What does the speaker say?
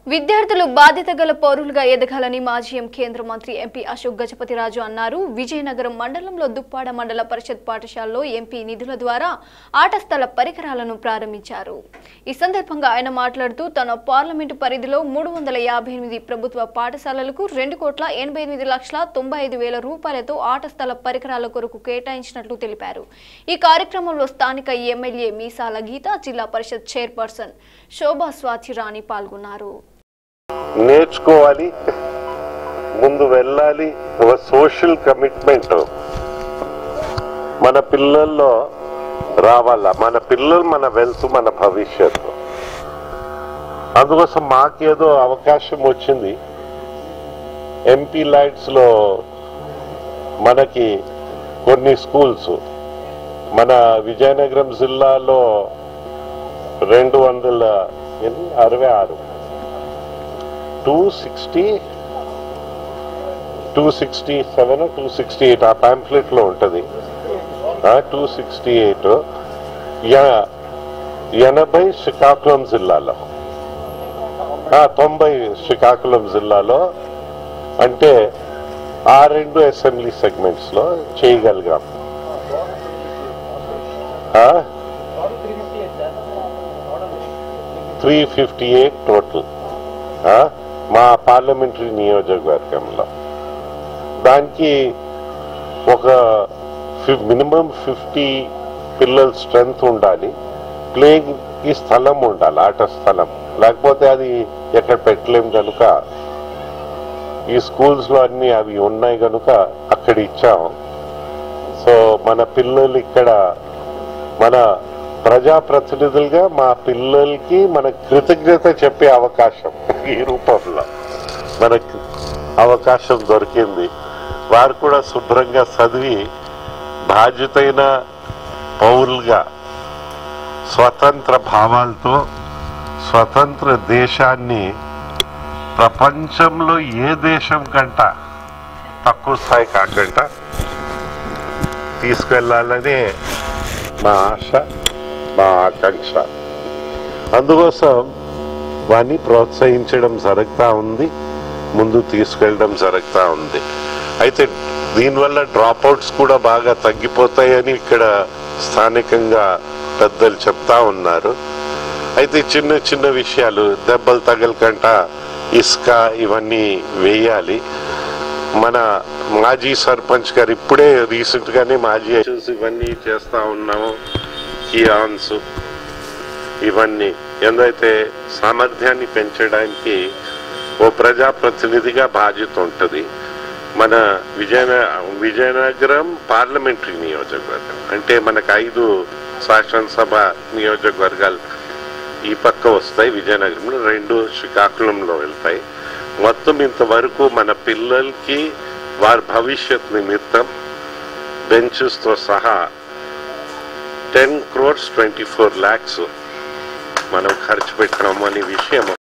విద్యార్థులు బాధ్యత గల పౌరులుగా ఎదగాలని మాజీ ఎం కేంద్ర మంత్రి ఎంపీ అశోక్ గజపతిరాజు అన్నారు విజయనగరం మండలంలో దుప్పాడ మండల పరిషత్ పాఠశాలలో ఎంపీ నిధుల ద్వారా ఆట స్థల పరికరాలను ప్రారంభించారు ఈ సందర్భంగా ఆయన మాట్లాడుతూ తన పార్లమెంటు పరిధిలో మూడు వందల యాభై ఎనిమిది ప్రభుత్వ పాఠశాలలకు రెండు కోట్ల ఎనభై ఎనిమిది లక్షల తొంభై ఐదు వేల రూపాయలతో ఆట స్థల పరికరాల కొరకు కేటాయించినట్లు తెలిపారు ఈ కార్యక్రమంలో స్థానిక ఎమ్మెల్యే మీసాల గీత జిల్లా పరిషత్ చైర్పర్సన్ శోభా స్వాతి రాణి పాల్గొన్నారు నేర్చుకోవాలి ముందు వెళ్ళాలి ఒక సోషల్ కమిట్మెంట్ మన పిల్లల్లో రావాలా మన పిల్లలు మన వెల్త్ మన భవిష్యత్తు అందుకోసం మాకేదో అవకాశం వచ్చింది ఎంపీ లైట్స్ లో మనకి కొన్ని స్కూల్స్ మన విజయనగరం జిల్లాలో రెండు వందల ఎన్ని? అరవై ఆరు two sixty two sixty seven two sixty eight ఆ పాంప్లెట్ లో ఉంటుంది టూ సిక్స్టీ ఎయిట్ ఎనభై శ్రీకాకుళం జిల్లాలో ఆ, తొంభై శ్రీకాకుళం జిల్లాలో అంటే ఆ రెండు అసెంబ్లీ సెగ్మెంట్స్ లో చేయగలిగాం త్రీ ఫిఫ్టీ ఎయిట్ టోటల్ మా పార్లమెంటరీ నియోజకవర్గంలో దానికి ఒక మినిమం ఫిఫ్టీ పిల్లల స్ట్రెంగ్త్ ఉండాలి ప్లేయింగ్ కి స్థలం ఉండాలి ఆట స్థలం లేకపోతే అది ఎక్కడ పెట్టలేం కనుక ఈ స్కూల్స్ లో అన్ని అవి ఉన్నాయి కనుక అక్కడ ఇచ్చాం సో మన పిల్లలు ఇక్కడ మన ప్రజాప్రతినిధులుగా మా పిల్లలకి మన కృతజ్ఞత చెప్పే అవకాశం ఈ రూపంలో మనకి అవకాశం దొరికింది వారు కూడా శుభ్రంగా చదివి బాధ్యతైన పౌరులుగా స్వతంత్ర భావాలతో స్వతంత్ర దేశాన్ని ప్రపంచంలో ఏ దేశం కంట తక్కువ స్థాయి కాకుండా తీసుకెళ్లాలనే మా ఆశ మా ఆకాంక్ష అందుకోసం వాడిని ప్రోత్సహించడం జరుగుతూ ఉంది ముందు తీసుకెళ్ళడం జరుగుతూ ఉంది అయితే దీనివల్ల డ్రాప్ అవుట్స్ కూడా బాగా తగ్గిపోతాయని ఇక్కడ స్థానికంగా పెద్దలు చెప్తా ఉన్నారు అయితే చిన్న చిన్న విషయాలు దెబ్బలు తగలకంట ఇసుక ఇవన్నీ వేయాలి మన మాజీ సర్పంచ్ గారు ఇప్పుడే రీసెంట్ గానే మాజీ ఎలక్షన్స్ ఇవన్నీ చేస్తా ఉన్నాము కియాన్స్ ఇవన్నీ ఎందైతే సామర్థ్యాన్ని పెంచడానికి ఓ ప్రజాప్రతినిధిగా బాధ్యత ఉంటుంది మన విజయన విజయనగరం పార్లమెంటరీ నియోజకవర్గం అంటే మనకు ఐదు శాసనసభ నియోజకవర్గాలు ఈ పక్క వస్తాయి విజయనగరంలో రెండు శ్రీకాకుళంలో వెళ్తాయి మొత్తం ఇంతవరకు మన పిల్లలకి వారి భవిష్యత్ నిమిత్తం బెంచెస్తో సహా ten crores twenty four lakhs మనం ఖర్చు పెట్టడం అనే విషయం